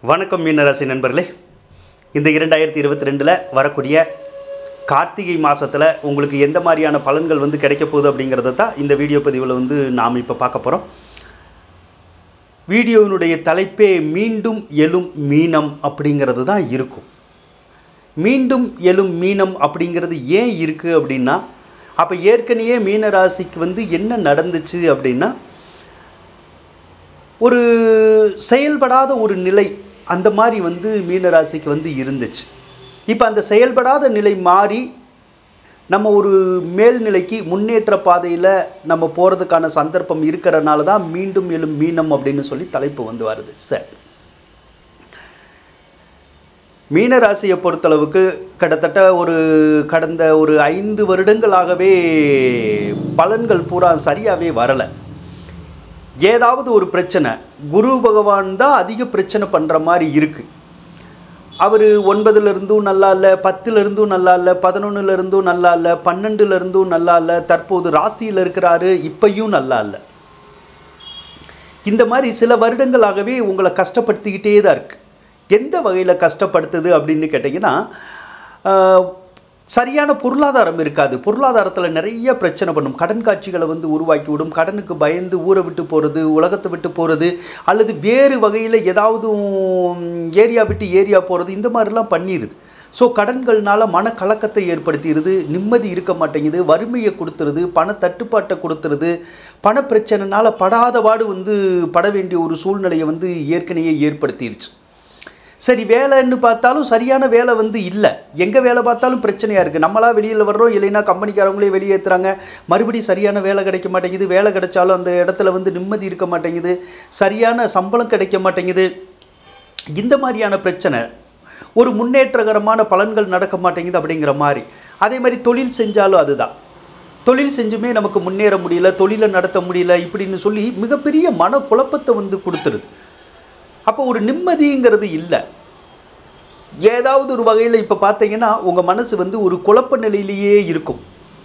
வணக்கம் மீனராசி நண்பர்களே இந்த இரண்டாயிரத்தி இருபத்தி ரெண்டில் வரக்கூடிய கார்த்திகை மாதத்தில் உங்களுக்கு எந்த மாதிரியான பலன்கள் வந்து கிடைக்க போகுது அப்படிங்கிறத தான் இந்த வீடியோ பதிவில் வந்து நாம் இப்போ பார்க்க போகிறோம் வீடியோவினுடைய தலைப்பே மீண்டும் எழும் மீனம் அப்படிங்கிறது தான் இருக்கும் மீண்டும் எழும் மீனம் அப்படிங்கிறது ஏன் இருக்குது அப்படின்னா அப்போ ஏற்கனவே மீனராசிக்கு வந்து என்ன நடந்துச்சு அப்படின்னா ஒரு செயல்படாத ஒரு நிலை அந்த மாதிரி வந்து மீனராசிக்கு வந்து இருந்துச்சு இப்போ அந்த செயல்படாத நிலை மாறி நம்ம ஒரு மேல்நிலைக்கு முன்னேற்ற பாதையில் நம்ம போகிறதுக்கான சந்தர்ப்பம் இருக்கிறனால தான் மீண்டும் எழும் மீனம் அப்படின்னு சொல்லி தலைப்பு வந்து வருது சார் மீனராசியை பொறுத்தளவுக்கு கிட்டத்தட்ட ஒரு கடந்த ஒரு ஐந்து வருடங்களாகவே பலன்கள் பூரா சரியாகவே வரலை ஏதாவது ஒரு பிரச்சனை குரு பகவான் தான் அதிக பிரச்சனை பண்ணுற மாதிரி இருக்குது அவர் ஒன்பதுலேருந்தும் நல்லா இல்லை பத்துலேருந்தும் நல்லா இல்லை பதினொன்றுலேருந்தும் நல்லா இல்லை பன்னெண்டுலேருந்தும் நல்லா இல்லை தற்போது ராசியில் இருக்கிறாரு இப்பையும் நல்லா இல்லை இந்த மாதிரி சில வருடங்களாகவே உங்களை கஷ்டப்படுத்திக்கிட்டே தான் இருக்குது எந்த வகையில் கஷ்டப்படுத்துது அப்படின்னு கேட்டிங்கன்னா ஆஹ், சரியான பொருளாதாரம் இருக்காது பொருளாதாரத்தில் நிறைய பிரச்சனை பண்ணும் கடன் காட்சிகளை வந்து உருவாக்கி விடும் கடனுக்கு பயந்து ஊரை விட்டு போகிறது உலகத்தை விட்டு போகிறது அல்லது வேறு வகையில் ஏதாவது ஏரியா விட்டு ஏரியா போகிறது இந்த மாதிரிலாம் பண்ணிடுது ஸோ கடன்கள்னால மனக்கலக்கத்தை ஏற்படுத்திடுது நிம்மதி இருக்க மாட்டேங்குது வறுமையை கொடுத்துருது பண தட்டுப்பாட்டை கொடுத்துருது பண பிரச்சனைனால படாதபாடு வந்து பட வேண்டிய ஒரு சூழ்நிலையை வந்து ஏற்கனவே ஏற்படுத்திருச்சு சரி வேலைன்னு பார்த்தாலும் சரியான வேலை வந்து இல்லை எங்கே வேலை பார்த்தாலும் பிரச்சனையாக இருக்குது நம்மளா வெளியில் வர்றோம் இல்லைன்னா கம்பெனிக்காரங்களே வெளியேற்றுறாங்க மறுபடியும் சரியான வேலை கிடைக்க மாட்டேங்குது வேலை கிடைச்சாலும் அந்த இடத்துல வந்து நிம்மதி இருக்க மாட்டேங்குது சரியான சம்பளம் கிடைக்க மாட்டேங்குது இந்த மாதிரியான பிரச்சனை ஒரு முன்னேற்றகரமான பலன்கள் நடக்க மாட்டேங்குது அப்படிங்கிற மாதிரி அதே மாதிரி தொழில் செஞ்சாலும் அதுதான் தொழில் செஞ்சுமே நமக்கு முன்னேற முடியல தொழிலை நடத்த முடியல இப்படின்னு சொல்லி மிகப்பெரிய மன குழப்பத்தை வந்து கொடுத்துருது அப்போ ஒரு நிம்மதிங்கிறது இல்லை ஏதாவது ஒரு வகையில் இப்போ பார்த்தீங்கன்னா உங்கள் மனசு வந்து ஒரு குழப்ப நிலையிலேயே இருக்கும்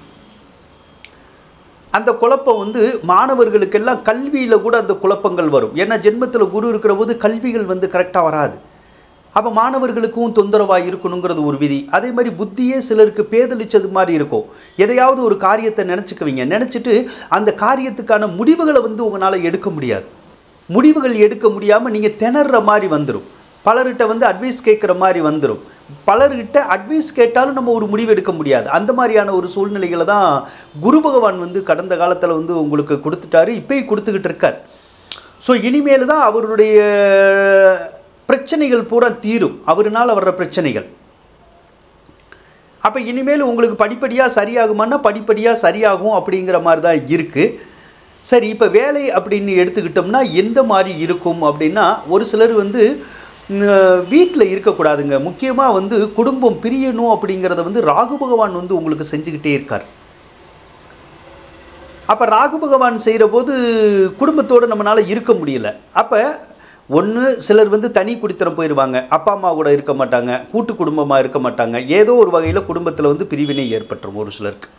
அந்த குழப்பம் வந்து மாணவர்களுக்கெல்லாம் கல்வியில் கூட அந்த குழப்பங்கள் வரும் ஏன்னா ஜென்மத்தில் குரு இருக்கிற போது கல்விகள் வந்து கரெக்டாக வராது அப்போ மாணவர்களுக்கும் தொந்தரவாக இருக்கணுங்கிறது ஒரு விதி அதே மாதிரி புத்தியே சிலருக்கு பேதலிச்சது மாதிரி இருக்கும் எதையாவது ஒரு காரியத்தை நினச்சிக்குவீங்க நினச்சிட்டு அந்த காரியத்துக்கான முடிவுகளை வந்து உங்களால் எடுக்க முடியாது முடிவுகள் எடுக்க முடியாமல் நீங்கள் திணற மாதிரி வந்துடும் பலர்கிட்ட வந்து அட்வைஸ் கேட்குற மாதிரி வந்துடும் பலர்கிட்ட அட்வைஸ் கேட்டாலும் நம்ம ஒரு முடிவு எடுக்க முடியாது அந்த மாதிரியான ஒரு சூழ்நிலைகளை தான் குரு பகவான் வந்து கடந்த காலத்தில் வந்து உங்களுக்கு கொடுத்துட்டாரு இப்பயும் கொடுத்துக்கிட்டு இருக்கார் ஸோ இனிமேல் தான் அவருடைய பிரச்சனைகள் பூரா தீரும் அவருனால் வர்ற பிரச்சனைகள் அப்போ இனிமேல் உங்களுக்கு படிப்படியாக சரியாகுமான்னா படிப்படியாக சரியாகும் அப்படிங்கிற மாதிரி தான் இருக்குது சரி இப்போ வேலை அப்படின்னு எடுத்துக்கிட்டோம்னா எந்த மாதிரி இருக்கும் அப்படின்னா ஒரு சிலர் வந்து வீட்டில் இருக்கக்கூடாதுங்க முக்கியமாக வந்து குடும்பம் பிரியணும் அப்படிங்கிறத வந்து ராகு பகவான் வந்து உங்களுக்கு செஞ்சுக்கிட்டே இருக்கார் அப்போ ராகு பகவான் செய்கிற போது குடும்பத்தோடு நம்மளால் இருக்க முடியல அப்போ ஒன்று சிலர் வந்து தனி குடித்தனம் போயிடுவாங்க அப்பா அம்மா கூட இருக்க மாட்டாங்க கூட்டு குடும்பமாக இருக்க மாட்டாங்க ஏதோ ஒரு வகையில் குடும்பத்தில் வந்து பிரிவினை ஏற்பட்டுரும் ஒரு சிலருக்கு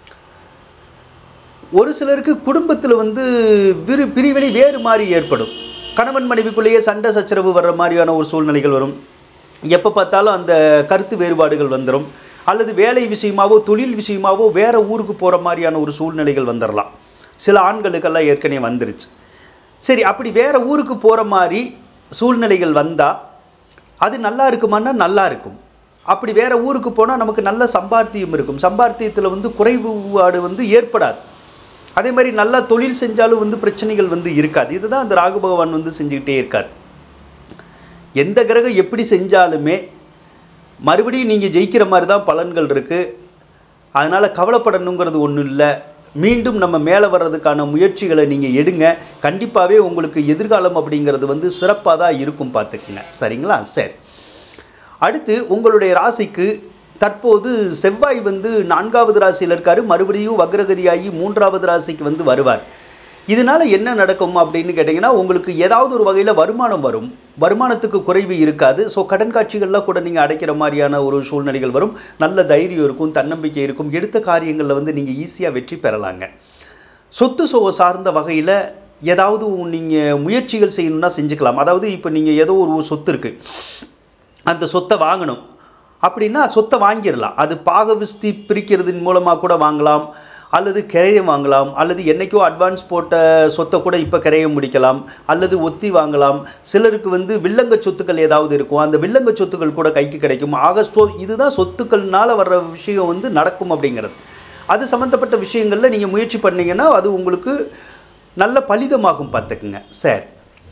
ஒரு சிலருக்கு குடும்பத்தில் வந்து விரு பிரிவினை வேறு மாதிரி ஏற்படும் கணவன் மனைவிக்குள்ளேயே சண்டை சச்சரவு வர்ற மாதிரியான ஒரு சூழ்நிலைகள் வரும் எப்போ பார்த்தாலும் அந்த கருத்து வேறுபாடுகள் வந்துடும் அல்லது வேலை விஷயமாவோ தொழில் விஷயமாவோ வேறு ஊருக்கு போகிற மாதிரியான ஒரு சூழ்நிலைகள் வந்துடலாம் சில ஆண்களுக்கெல்லாம் ஏற்கனவே வந்துருச்சு சரி அப்படி வேறு ஊருக்கு போகிற மாதிரி சூழ்நிலைகள் வந்தால் அது நல்லா இருக்குமான்னா நல்லா இருக்கும் அப்படி வேறு ஊருக்கு போனால் நமக்கு நல்ல சம்பாத்தியம் இருக்கும் சம்பாத்தியத்தில் வந்து குறைபாடு வந்து ஏற்படாது அதே மாதிரி நல்லா தொழில் செஞ்சாலும் வந்து பிரச்சனைகள் வந்து இருக்காது இதுதான் அந்த ராகு பகவான் வந்து செஞ்சுக்கிட்டே இருக்கார் எந்த கிரகம் எப்படி செஞ்சாலுமே மறுபடியும் நீங்கள் ஜெயிக்கிற மாதிரி தான் பலன்கள் இருக்குது அதனால் கவலைப்படணுங்கிறது ஒன்றும் இல்லை மீண்டும் நம்ம மேலே வர்றதுக்கான முயற்சிகளை நீங்கள் எடுங்க கண்டிப்பாகவே உங்களுக்கு எதிர்காலம் அப்படிங்கிறது வந்து சிறப்பாக தான் இருக்கும் பார்த்துக்குங்க சரிங்களா சரி அடுத்து உங்களுடைய ராசிக்கு தற்போது செவ்வாய் வந்து நான்காவது ராசியில் இருக்கார் மறுபடியும் வக்ரகதியாகி மூன்றாவது ராசிக்கு வந்து வருவார் இதனால் என்ன நடக்கும் அப்படின்னு கேட்டிங்கன்னா உங்களுக்கு ஏதாவது ஒரு வகையில் வருமானம் வரும் வருமானத்துக்கு குறைவு இருக்காது ஸோ கடன் காட்சிகள்லாம் கூட நீங்கள் அடைக்கிற மாதிரியான ஒரு சூழ்நிலைகள் வரும் நல்ல தைரியம் இருக்கும் தன்னம்பிக்கை இருக்கும் எடுத்த காரியங்களில் வந்து நீங்கள் ஈஸியாக வெற்றி பெறலாங்க சொத்து சுக சார்ந்த வகையில் ஏதாவது நீங்கள் முயற்சிகள் செய்யணும்னா செஞ்சுக்கலாம் அதாவது இப்போ நீங்கள் ஏதோ ஒரு சொத்து இருக்குது அந்த சொத்தை வாங்கணும் அப்படின்னா சொத்தை வாங்கிடலாம் அது பாக விஸ்தி பிரிக்கிறதின் மூலமாக கூட வாங்கலாம் அல்லது கிரையம் வாங்கலாம் அல்லது என்னைக்கோ அட்வான்ஸ் போட்ட சொத்தை கூட இப்போ கிரையம் முடிக்கலாம் அல்லது ஒத்தி வாங்கலாம் சிலருக்கு வந்து வில்லங்க சொத்துக்கள் ஏதாவது இருக்கும் அந்த வில்லங்க சொத்துக்கள் கூட கைக்கு கிடைக்கும் ஆக சொ இதுதான் சொத்துக்கள்னால வர்ற விஷயம் வந்து நடக்கும் அப்படிங்கிறது அது சம்மந்தப்பட்ட விஷயங்களில் நீங்கள் முயற்சி பண்ணீங்கன்னா அது உங்களுக்கு நல்ல பலிதமாகும் பார்த்துக்குங்க சரி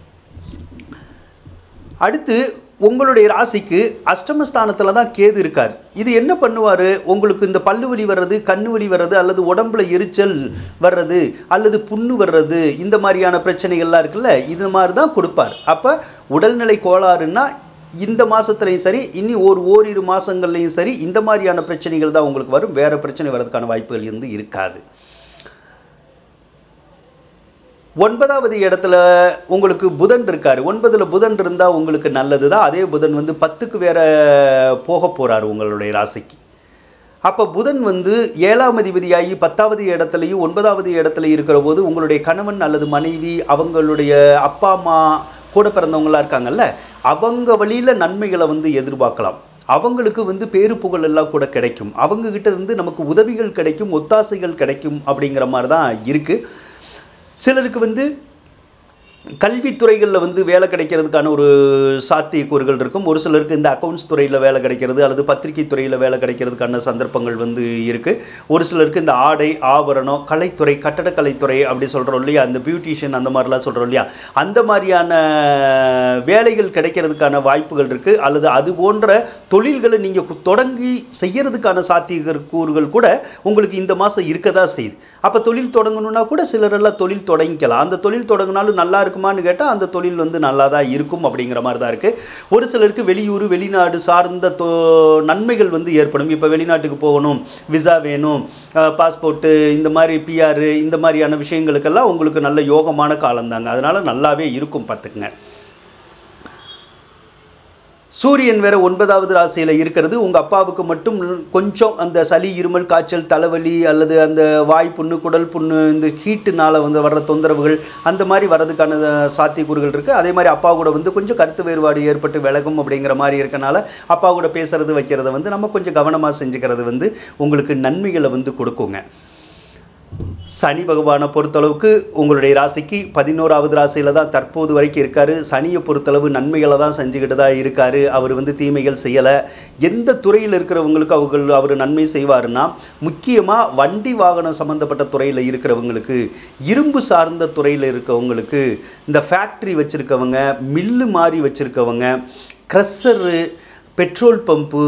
அடுத்து உங்களுடைய ராசிக்கு அஷ்டமஸ்தானத்தில் தான் கேது இருக்கார் இது என்ன பண்ணுவார் உங்களுக்கு இந்த பல்லு வலி வர்றது கண்ணு வலி வர்றது அல்லது உடம்புல எரிச்சல் வர்றது அல்லது புண்ணு வர்றது இந்த மாதிரியான பிரச்சனைகள்லாம் இருக்குல்ல இது மாதிரி தான் கொடுப்பார் அப்போ உடல்நிலை கோளாறுன்னா இந்த மாதத்துலையும் சரி இனி ஒரு ஓரிரு மாதங்கள்லையும் சரி இந்த மாதிரியான பிரச்சனைகள் தான் உங்களுக்கு வரும் வேறு பிரச்சனை வர்றதுக்கான வாய்ப்புகள் வந்து இருக்காது ஒன்பதாவது இடத்துல உங்களுக்கு புதன் இருக்கார் ஒன்பதில் புதன் இருந்தால் உங்களுக்கு நல்லது தான் அதே புதன் வந்து பத்துக்கு வேற போக போகிறார் உங்களுடைய ராசிக்கு அப்போ புதன் வந்து ஏழாம் அதிபதியாகி பத்தாவது இடத்துலையும் ஒன்பதாவது இடத்துல இருக்கிற போது உங்களுடைய கணவன் அல்லது மனைவி அவங்களுடைய அப்பா அம்மா கூட பிறந்தவங்களாம் இருக்காங்கல்ல அவங்க வழியில் நன்மைகளை வந்து எதிர்பார்க்கலாம் அவங்களுக்கு வந்து பேரு புகழ் எல்லாம் கூட கிடைக்கும் அவங்க கிட்ட இருந்து நமக்கு உதவிகள் கிடைக்கும் ஒத்தாசைகள் கிடைக்கும் அப்படிங்கிற மாதிரி தான் இருக்குது சிலருக்கு வந்து கல்வித்துறைகளில் வந்து வேலை கிடைக்கிறதுக்கான ஒரு சாத்தியக்கூறுகள் இருக்கும் ஒரு சிலருக்கு இந்த அக்கௌண்ட்ஸ் துறையில் வேலை கிடைக்கிறது அல்லது பத்திரிகை துறையில் வேலை கிடைக்கிறதுக்கான சந்தர்ப்பங்கள் வந்து இருக்குது ஒரு சிலருக்கு இந்த ஆடை ஆபரணம் கலைத்துறை கட்டடக்கலைத்துறை அப்படி சொல்கிறோம் இல்லையா அந்த பியூட்டிஷியன் அந்த மாதிரிலாம் சொல்கிறோம் இல்லையா அந்த மாதிரியான வேலைகள் கிடைக்கிறதுக்கான வாய்ப்புகள் இருக்குது அல்லது அது போன்ற தொழில்களை நீங்கள் தொடங்கி செய்யறதுக்கான சாத்தியக்கூறுகள் கூட உங்களுக்கு இந்த மாதம் இருக்க தான் செய்யுது அப்போ தொழில் தொடங்கணும்னா கூட சிலரெல்லாம் தொழில் தொடங்கிக்கலாம் அந்த தொழில் தொடங்கினாலும் நல்லா இருக்குமான்னு கேட்டால் அந்த தொழில் வந்து நல்லா தான் இருக்கும் அப்படிங்கிற மாதிரி தான் இருக்குது ஒரு சிலருக்கு வெளியூர் வெளிநாடு சார்ந்த தொ நன்மைகள் வந்து ஏற்படும் இப்போ வெளிநாட்டுக்கு போகணும் விசா வேணும் பாஸ்போர்ட்டு இந்த மாதிரி பிஆர் இந்த மாதிரியான விஷயங்களுக்கெல்லாம் உங்களுக்கு நல்ல யோகமான காலம்தாங்க அதனால் நல்லாவே இருக்கும் பார்த்துக்குங்க சூரியன் வேற ஒன்பதாவது ராசியில் இருக்கிறது உங்கள் அப்பாவுக்கு மட்டும் கொஞ்சம் அந்த சளி இருமல் காய்ச்சல் தலைவலி அல்லது அந்த வாய் புண்ணு குடல் புண்ணு இந்த ஹீட்டுனால வந்து வர்ற தொந்தரவுகள் அந்த மாதிரி வர்றதுக்கான சாத்தியக்கூறுகள் இருக்குது அதே மாதிரி அப்பா கூட வந்து கொஞ்சம் கருத்து வேறுபாடு ஏற்பட்டு விலகும் அப்படிங்கிற மாதிரி இருக்கனால அப்பா கூட பேசுறது வைக்கிறத வந்து நம்ம கொஞ்சம் கவனமாக செஞ்சுக்கிறது வந்து உங்களுக்கு நன்மைகளை வந்து கொடுக்குங்க சனி பகவானை பொறுத்தளவுக்கு உங்களுடைய ராசிக்கு பதினோராவது ராசியில் தான் தற்போது வரைக்கும் இருக்கார் சனியை பொறுத்தளவு நன்மைகளை தான் செஞ்சுக்கிட்டு தான் இருக்கார் அவர் வந்து தீமைகள் செய்யலை எந்த துறையில் இருக்கிறவங்களுக்கு அவர்கள் அவர் நன்மை செய்வாருன்னா முக்கியமாக வண்டி வாகனம் சம்மந்தப்பட்ட துறையில் இருக்கிறவங்களுக்கு இரும்பு சார்ந்த துறையில் இருக்கவங்களுக்கு இந்த ஃபேக்ட்ரி வச்சுருக்கவங்க மில்லு மாதிரி வச்சுருக்கவங்க க்ரஷரு பெட்ரோல் பம்பு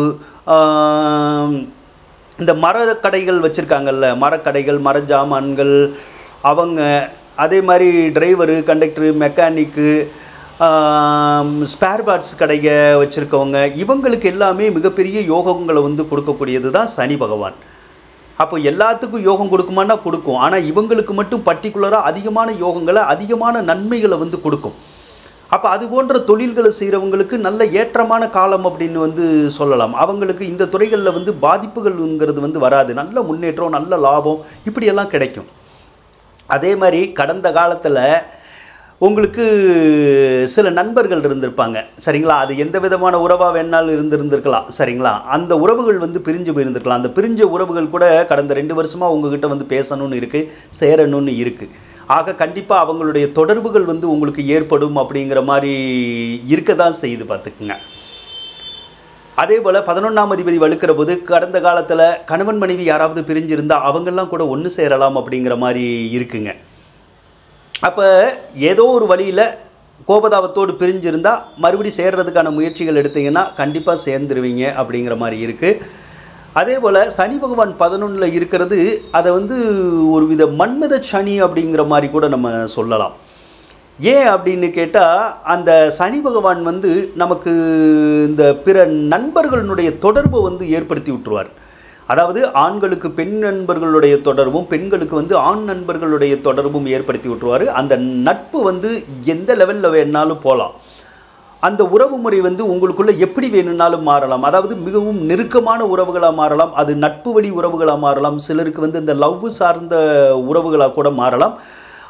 இந்த மரக்கடைகள் வச்சுருக்காங்கல்ல மரக்கடைகள் மர ஜாமான்கள் அவங்க அதே மாதிரி driver conductor mechanic spare parts கடைக வச்சுருக்கவங்க இவங்களுக்கு எல்லாமே மிகப்பெரிய யோகங்களை வந்து கொடுக்கக்கூடியது தான் சனி பகவான் அப்போ எல்லாத்துக்கும் யோகம் கொடுக்குமான்னா கொடுக்கும் ஆனால் இவங்களுக்கு மட்டும் பர்டிகுலராக அதிகமான யோகங்களை அதிகமான நன்மைகளை வந்து கொடுக்கும் அப்போ அது போன்ற தொழில்களை செய்கிறவங்களுக்கு நல்ல ஏற்றமான காலம் அப்படின்னு வந்து சொல்லலாம் அவங்களுக்கு இந்த துறைகளில் வந்து பாதிப்புகள்ங்கிறது வந்து வராது நல்ல முன்னேற்றம் நல்ல லாபம் இப்படியெல்லாம் கிடைக்கும் அதே மாதிரி கடந்த காலத்தில் உங்களுக்கு சில நண்பர்கள் இருந்திருப்பாங்க சரிங்களா அது எந்த விதமான உறவாக வேணாலும் இருந்திருந்திருக்கலாம் சரிங்களா அந்த உறவுகள் வந்து பிரிஞ்சு போயிருந்திருக்கலாம் அந்த பிரிஞ்ச உறவுகள் கூட கடந்த ரெண்டு வருஷமாக உங்ககிட்ட வந்து பேசணும்னு இருக்குது சேரணும்னு இருக்குது ஆக கண்டிப்பாக அவங்களுடைய தொடர்புகள் வந்து உங்களுக்கு ஏற்படும் அப்படிங்கிற மாதிரி இருக்க தான் செய்து பார்த்துக்குங்க அதே போல் பதினொன்றாம் அதிபதி வலுக்கிற போது கடந்த காலத்தில் கணவன் மனைவி யாராவது பிரிஞ்சிருந்தால் அவங்கெல்லாம் கூட ஒன்று சேரலாம் அப்படிங்கிற மாதிரி இருக்குங்க அப்போ ஏதோ ஒரு வழியில் கோபதாபத்தோடு பிரிஞ்சிருந்தால் மறுபடி சேர்றதுக்கான முயற்சிகள் எடுத்தீங்கன்னா கண்டிப்பாக சேர்ந்துருவீங்க அப்படிங்கிற மாதிரி இருக்குது அதே போல் சனி பகவான் பதினொன்றில் இருக்கிறது அதை வந்து ஒரு வித மன்மத சனி அப்படிங்கிற மாதிரி கூட நம்ம சொல்லலாம் ஏன் அப்படின்னு கேட்டால் அந்த சனி பகவான் வந்து நமக்கு இந்த பிற நண்பர்களுடைய தொடர்பை வந்து ஏற்படுத்தி விட்டுருவார் அதாவது ஆண்களுக்கு பெண் நண்பர்களுடைய தொடர்பும் பெண்களுக்கு வந்து ஆண் நண்பர்களுடைய தொடர்பும் ஏற்படுத்தி விட்டுருவார் அந்த நட்பு வந்து எந்த லெவலில் வேணாலும் போகலாம் அந்த உறவு முறை வந்து உங்களுக்குள்ள எப்படி வேணும்னாலும் மாறலாம் அதாவது மிகவும் நெருக்கமான உறவுகளாக மாறலாம் அது நட்பு வழி உறவுகளாக மாறலாம் சிலருக்கு வந்து இந்த லவ் சார்ந்த உறவுகளாக கூட மாறலாம்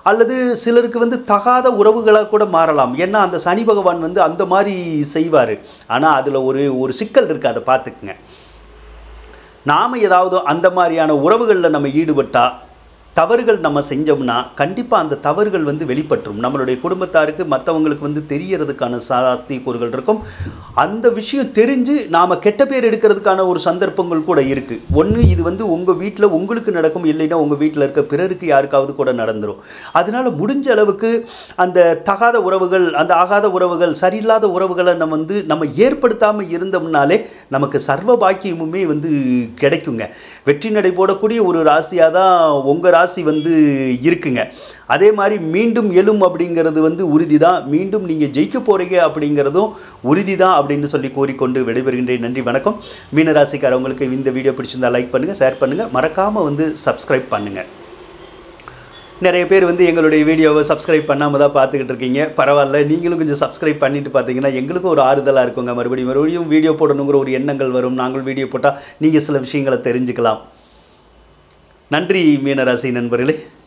அல்லது சிலருக்கு வந்து தகாத உறவுகளாக கூட மாறலாம் ஏன்னா அந்த சனி பகவான் வந்து அந்த மாதிரி செய்வார் ஆனால் அதில் ஒரு ஒரு சிக்கல் இருக்குது அதை பார்த்துக்குங்க நாம் ஏதாவது அந்த மாதிரியான உறவுகளில் நம்ம ஈடுபட்டால் தவறுகள் நம்ம செஞ்சோம்னா கண்டிப்பாக அந்த தவறுகள் வந்து வெளிப்பட்டுரும் நம்மளுடைய குடும்பத்தாருக்கு மற்றவங்களுக்கு வந்து தெரியறதுக்கான சாத்தியக்கூறுகள் இருக்கும் அந்த விஷயம் தெரிஞ்சு நாம் கெட்ட பேர் எடுக்கிறதுக்கான ஒரு சந்தர்ப்பங்கள் கூட இருக்குது ஒன்று இது வந்து உங்கள் வீட்டில் உங்களுக்கு நடக்கும் இல்லைன்னா உங்கள் வீட்டில் இருக்க பிறருக்கு யாருக்காவது கூட நடந்துரும் அதனால முடிஞ்ச அளவுக்கு அந்த தகாத உறவுகள் அந்த ஆகாத உறவுகள் சரியில்லாத உறவுகளை நம்ம வந்து நம்ம ஏற்படுத்தாமல் இருந்தோம்னாலே நமக்கு சர்வ பாக்கியமுமே வந்து கிடைக்குங்க வெற்றி நடை போடக்கூடிய ஒரு ராசியாக தான் உங்கள் ராசி வந்து இருக்குங்க அதே மாதிரி மீண்டும் எழும் அப்படிங்கிறது வந்து உறுதி தான் மீண்டும் நீங்கள் ஜெயிக்க போகிறீங்க அப்படிங்கிறதும் உறுதி தான் அப்படின்னு சொல்லி கூறிக்கொண்டு விடைபெறுகின்றேன் நன்றி வணக்கம் மீனராசிக்காரவங்களுக்கு இந்த வீடியோ பிடிச்சிருந்தா லைக் பண்ணுங்கள் ஷேர் பண்ணுங்கள் மறக்காமல் வந்து சப்ஸ்கிரைப் பண்ணுங்கள் நிறைய பேர் வந்து எங்களுடைய வீடியோவை சப்ஸ்கிரைப் பண்ணாமல் தான் பார்த்துக்கிட்டு இருக்கீங்க பரவாயில்ல நீங்களும் கொஞ்சம் சப்ஸ்கிரைப் பண்ணிட்டு பார்த்தீங்கன்னா எங்களுக்கும் ஒரு ஆறுதலாக இருக்குங்க மறுபடியும் மறுபடியும் வீடியோ போடணுங்கிற ஒரு எண்ணங்கள் வரும் நாங்கள் வீடியோ போட்டால் நீங்கள் சில விஷயங்களை தெரிஞ்சுக்கலாம் நன்றி மீனராசி நண்பர்களே